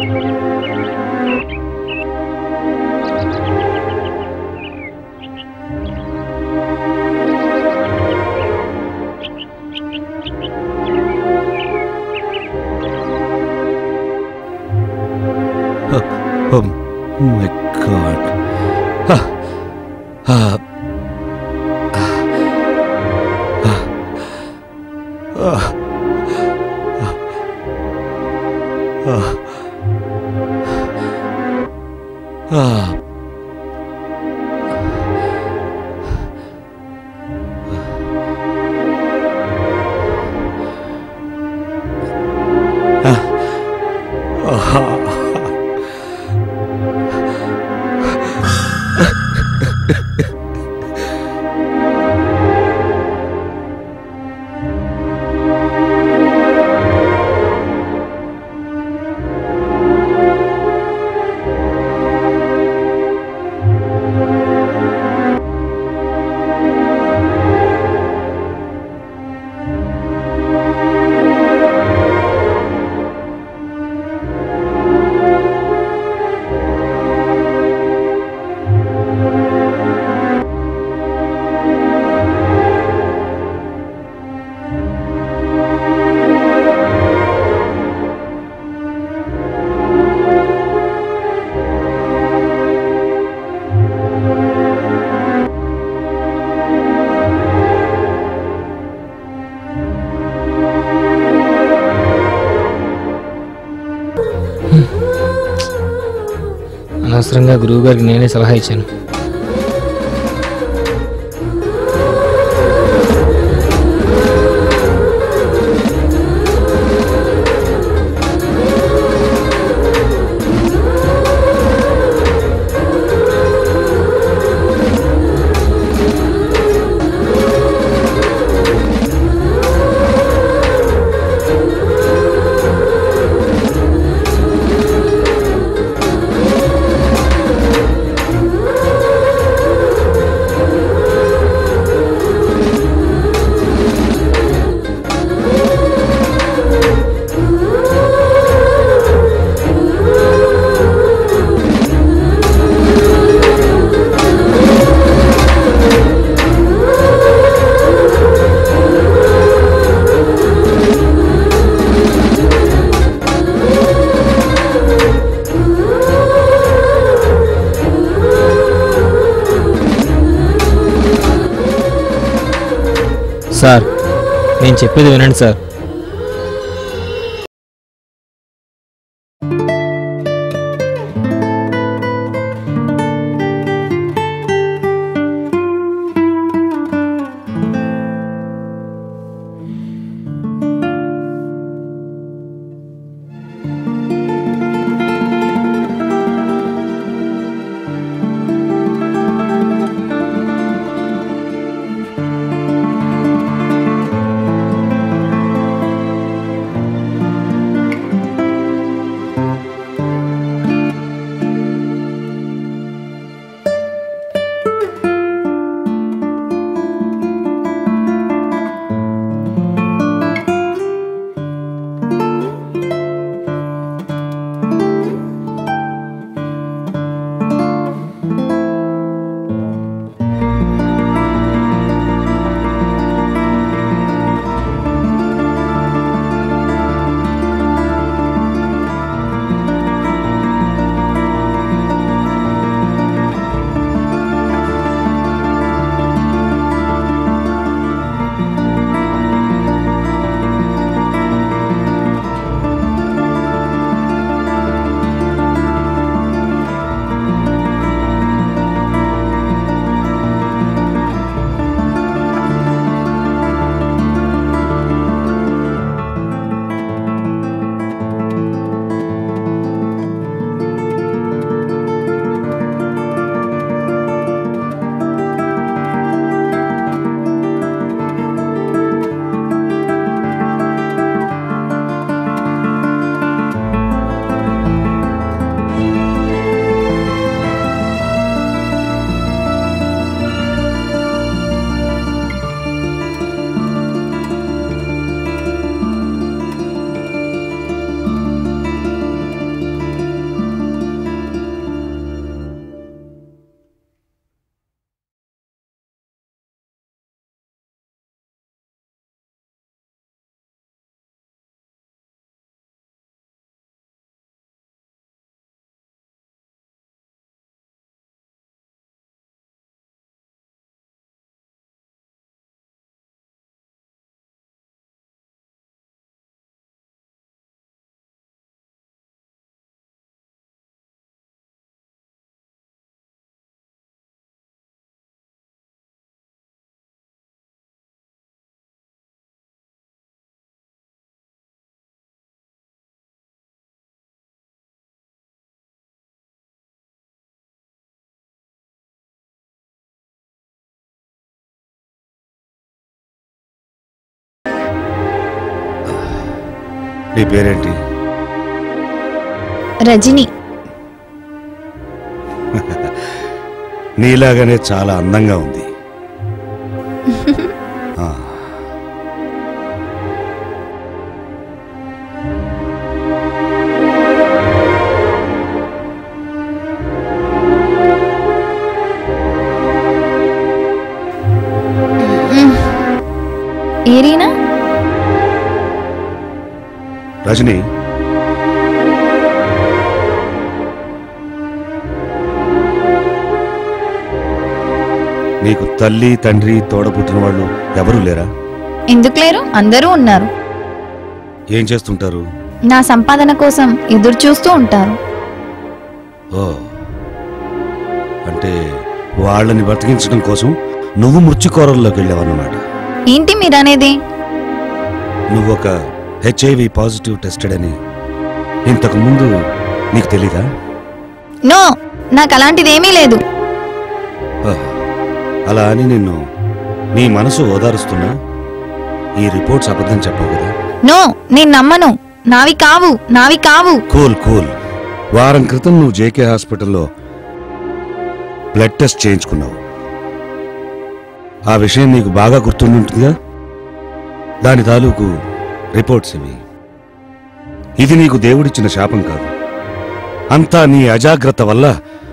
Oh my god. Ah. Ah. Ah. Ah. Ah. అనవసరంగా గురువు గారికి నేనే సలహా ఇచ్చాను సార్ నేను చెప్పేది వినండి సార్ నీ పేరేంటి రజని నీలాగానే చాలా అందంగా ఉంది ఆ. ఏరీనా రజని నీకు తల్లి తండ్రి తోడబుట్టిన వాళ్ళు ఎవరూ లేరా ఎందుకు లేరు అందరూ ఉన్నారు ఏం చేస్తుంటారు నా సంపాదన కోసం ఎదురు చూస్తూ ఉంటారు ఓ అంటే వాళ్ళని బ్రతికించడం కోసం నువ్వు మృత్యుకోరల్లోకి వెళ్ళావన్నమాట ఏంటి మీరనేది నువ్వు ఒక హెచ్ఐవి పాజిటివ్ టెస్టెడ్ అని ఇంతకు ముందు నీకు తెలీదా నో నాకు అలాంటిదేమీ లేదు ఓ, అలా అని నిన్ను నీ మనసు ఓదారుస్తున్నా ఈ రిపోర్ట్స్ అబద్ధం చెప్పవు కదా నో నేను నమ్మను నావి కావు నావి కావు కూల్ కూల్ వారం క్రితం నువ్వు జేకే హాస్పిటల్లో బ్లడ్ టెస్ట్ చేయించుకున్నావు ఆ విషయం నీకు బాగా గుర్తుండి ఉంటుందిగా దాని తాలూకు రిపోర్ట్స్ ఇవి ఇది నీకు దేవుడిచ్చిన శాపం కాదు అంతా నీ అజాగ్రత్త వల్ల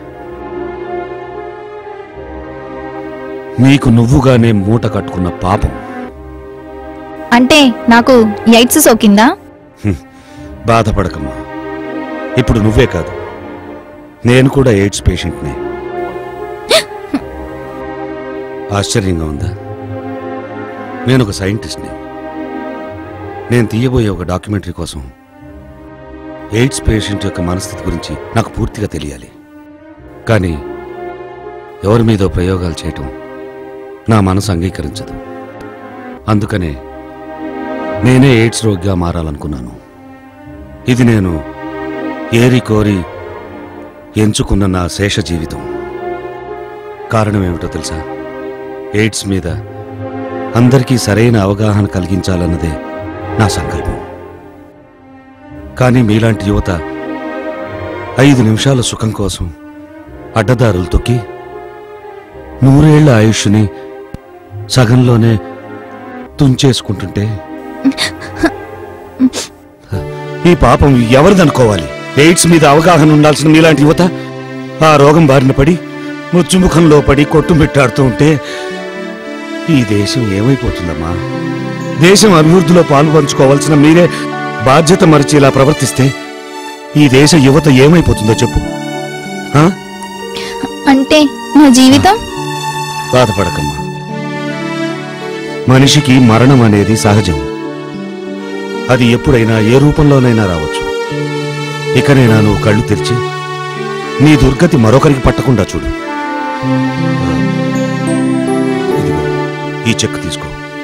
నీకు నువ్వుగానే మూట కట్టుకున్న పాపం అంటే నాకు ఎయిడ్స్ సోకిందా హ్మ్. బాధపడకమ్మా ఇప్పుడు నువ్వే కాదు నేను కూడా ఎయిడ్స్ పేషెంట్నే ఆశ్చర్యంగా ఉందా నేను ఒక సైంటిస్ట్ని నేను తీయబోయే ఒక డాక్యుమెంటరీ కోసం ఎయిడ్స్ పేషెంట్ యొక్క మనస్థితి గురించి నాకు పూర్తిగా తెలియాలి కానీ ఎవరి మీదో ప్రయోగాలు చేయటం నా మనసు అంగీకరించదు అందుకనే నేనే ఎయిడ్స్ రోగిగా మారాలనుకున్నాను ఇది నేను ఏరి కోరి ఎంచుకున్న నా శేష జీవితం కారణం ఏమిటో తెలుసా ఎయిడ్స్ మీద అందరికీ సరైన అవగాహన కలిగించాలన్నదే నా సంకల్పం కానీ మీలాంటి యువత ఐదు నిమిషాల సుఖం కోసం అడ్డదారులు తొక్కి నూరేళ్ల ఆయుష్ని సగంలోనే తుంచేసుకుంటుంటే ఈ పాపం ఎవరిదనుకోవాలి ఎయిడ్స్ మీద అవగాహన ఉండాల్సిన మీలాంటి యువత ఆ రోగం బారిన పడి మృత్యుముఖంలో పడి కొట్టుమిట్టాడుతూ ఉంటే ఈ దేశం ఏమైపోతుందమ్మా దేశం అభివృద్ధిలో పాలు పంచుకోవాల్సిన మీరే బాధ్యత మరిచి ఇలా ప్రవర్తిస్తే ఈ దేశ యువత ఏమైపోతుందో చెప్పు ఆ? అంటే నా జీవితం బాధపడకమ్మా మనిషికి మరణం అనేది సహజం అది ఎప్పుడైనా ఏ రూపంలోనైనా రావచ్చు ఇకనైనా నువ్వు కళ్ళు తెరిచి నీ దుర్గతి మరొకరికి పట్టకుండా చూడు ఇదిగో ఈ చెక్ తీసుకో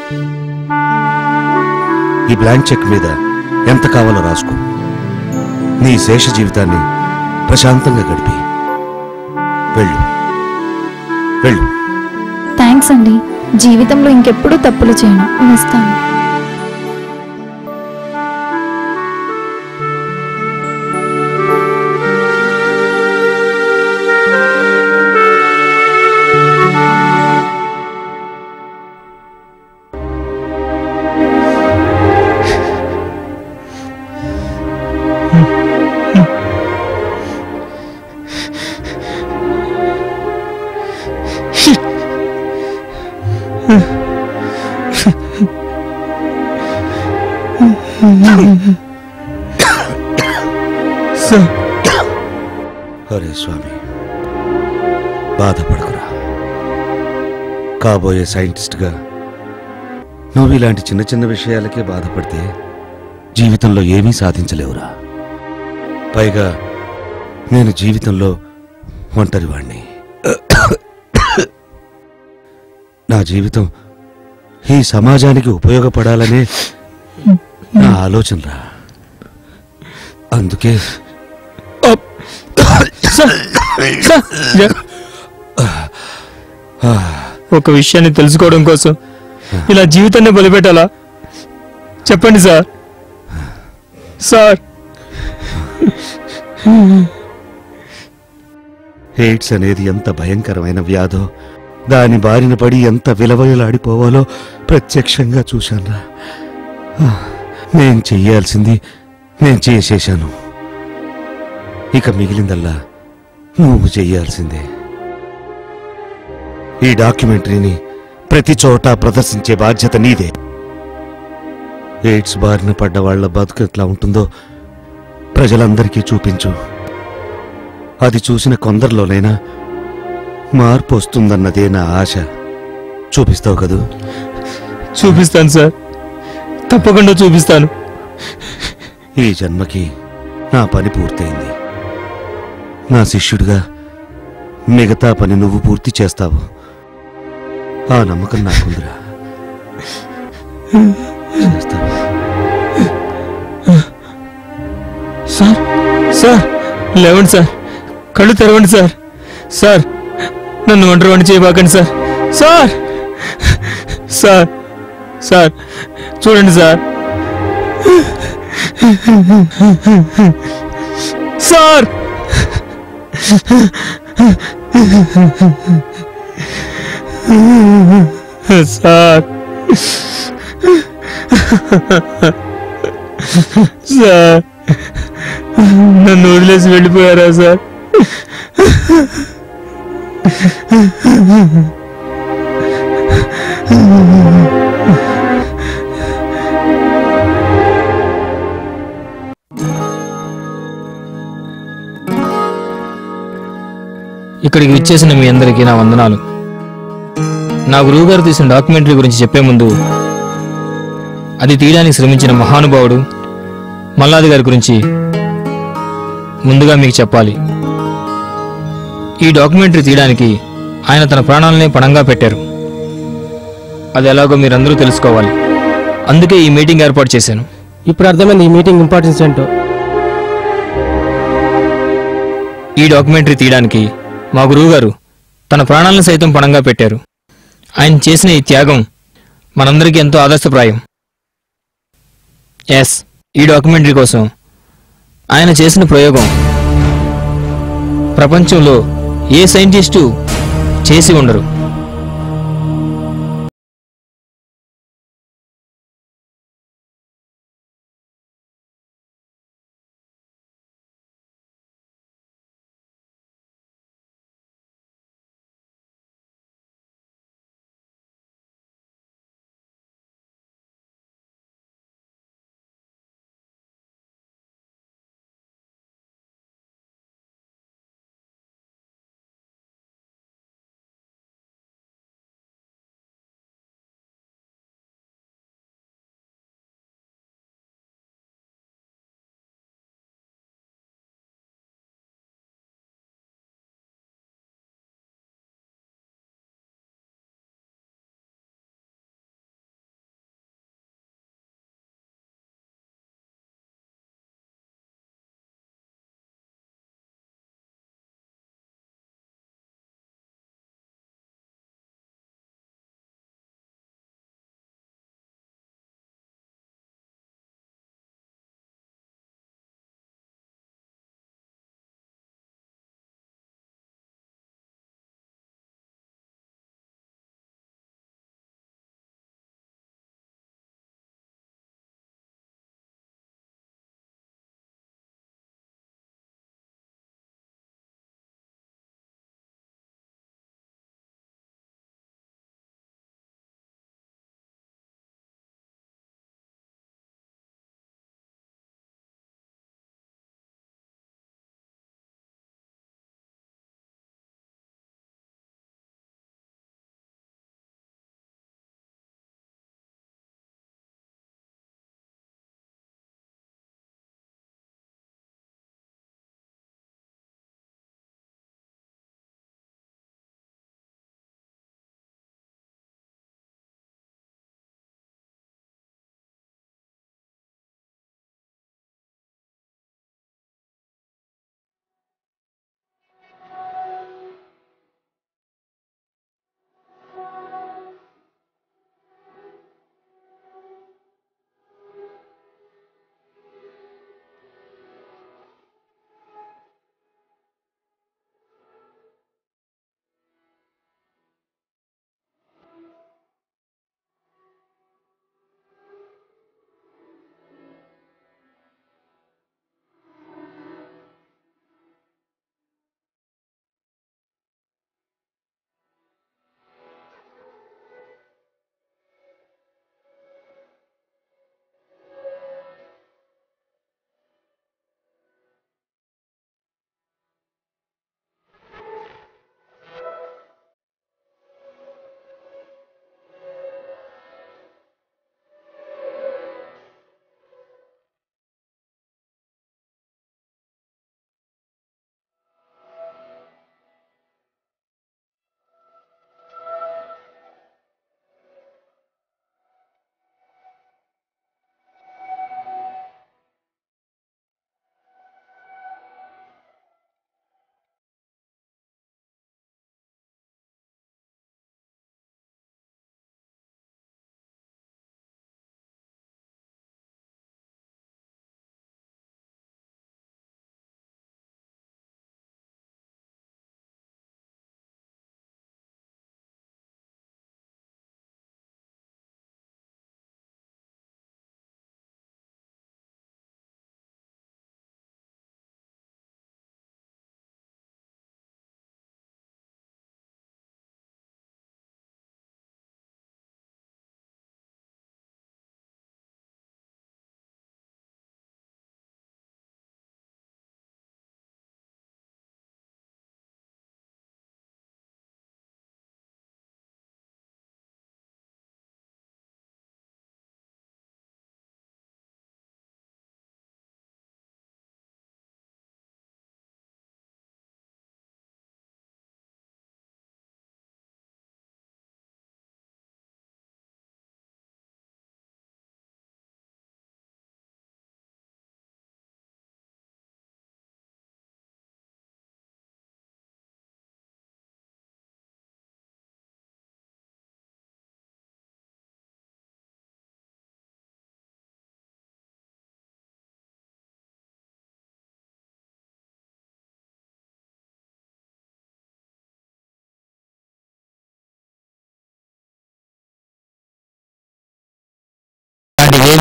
ఈ బ్లాంక్ చెక్ మీద ఎంత కావాలో రాసుకో నీ శేష జీవితాన్ని ప్రశాంతంగా గడిపి వెళ్ళు వెళ్ళు థ్యాంక్స్ అండి జీవితంలో ఇంకెప్పుడు తప్పులు చేయను వస్తాను సార్ హరే స్వామి బాధపడకురా కాబోయే సైంటిస్ట్గా నువ్వు ఇలాంటి చిన్న చిన్న విషయాలకే బాధపడితే జీవితంలో ఏమీ సాధించలేవురా పైగా నేను జీవితంలో ఒంటరివాణ్ణి నా జీవితం ఈ సమాజానికి ఉపయోగపడాలనే నా ఆలోచనరా అందుకే సార్ సార్ జ- ఒక విషయాన్ని తెలుసుకోవడం కోసం ఇలా జీవితాన్ని బలిపెట్టాలా చెప్పండి సార్ సార్ ఎయిడ్స్ అనేది ఎంత భయంకరమైన వ్యాధో దాని బారిన పడి ఎంత విలవలలాడిపోవాలో ప్రత్యక్షంగా చూశానురా ఆ, నేను చెయ్యాల్సింది నేను చేసేశాను ఇక మిగిలిందల్లా నువ్వు చెయ్యాల్సిందే ఈ డాక్యుమెంటరీని ప్రతి చోట ప్రదర్శించే బాధ్యత నీదే ఎయిడ్స్ బారిన పడ్డ వాళ్ళ బతుకు ఎట్లా ఉంటుందో ప్రజలందరికీ చూపించు అది చూసిన కొందరిలోనైనా మార్పు వస్తుందన్నదే నా ఆశ చూపిస్తావు కదూ చూపిస్తాను సార్ తప్పకుండా చూపిస్తాను ఈ జన్మకి నా పని పూర్తయింది నా శిష్యుడిగా మిగతా పని నువ్వు పూర్తి చేస్తావు ఆ నమ్మకం నాకుందిరా చేస్తావు సార్ సార్ లేవండి సార్ కళ్ళు తెరవండి సార్ సార్ నన్ను ఒంటరి చేయబాకండి సార్ సార్ సార్ సార్ చూడండి సార్ సార్ సార్ సార్ నన్ను వదిలేసి వెళ్ళిపోయారా సార్ ఇక్కడికి విచ్చేసిన మీ అందరికీ నా వందనాలు నా గురువు గారు తీసిన డాక్యుమెంటరీ గురించి చెప్పే ముందు అది తీయడానికి శ్రమించిన మహానుభావుడు మల్లాది గారి గురించి ముందుగా మీకు చెప్పాలి ఈ డాక్యుమెంటరీ తీయడానికి ఆయన తన ప్రాణాలనే పణంగా పెట్టారు అది ఎలాగో మీరందరూ తెలుసుకోవాలి అందుకే ఈ మీటింగ్ ఏర్పాటు చేశాను ఇప్పుడు అర్థమైంది ఈ మీటింగ్ ఇంపార్టెన్స్ ఏంటో ఈ డాక్యుమెంటరీ తీయడానికి మా గురువుగారు తన ప్రాణాలను సైతం పణంగా పెట్టారు ఆయన చేసిన ఈ త్యాగం మనందరికీ ఎంతో ఆదర్శప్రాయం ఎస్ ఈ డాక్యుమెంటరీ కోసం ఆయన చేసిన ప్రయోగం ప్రపంచంలో ఏ సైంటిస్టు చేసి ఉండరు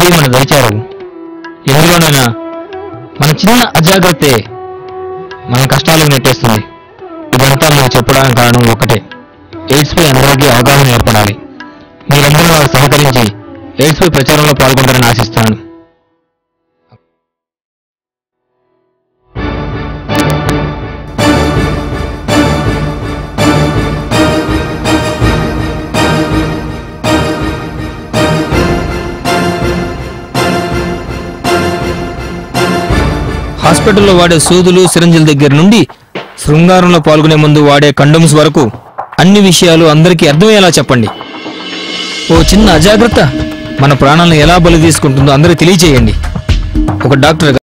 మన దయచారు ఎందులోనైనా మన చిన్న అజాగ్రత్తే మన కష్టాలకు నెట్టేస్తుంది ఇదంతా మీరు చెప్పడానికి కారణం ఒకటే ఎయిడ్స్ పై అందరికీ అవగాహన ఏర్పడాలి మీరందరూ నాకు సహకరించి ఎయిడ్స్ పై ప్రచారంలో పాల్గొంటారని ఆశిస్తున్నాను హాస్పిటల్లో వాడే సూదులు సిరంజిల దగ్గర నుండి శృంగారంలో పాల్గొనే ముందు వాడే కండమ్స్ వరకు అన్ని విషయాలు అందరికీ అర్థమయ్యేలా చెప్పండి ఓ చిన్న అజాగ్రత్త మన ప్రాణాలను ఎలా బలి తీసుకుంటుందో అందరికీ తెలియజేయండి ఒక డాక్టర్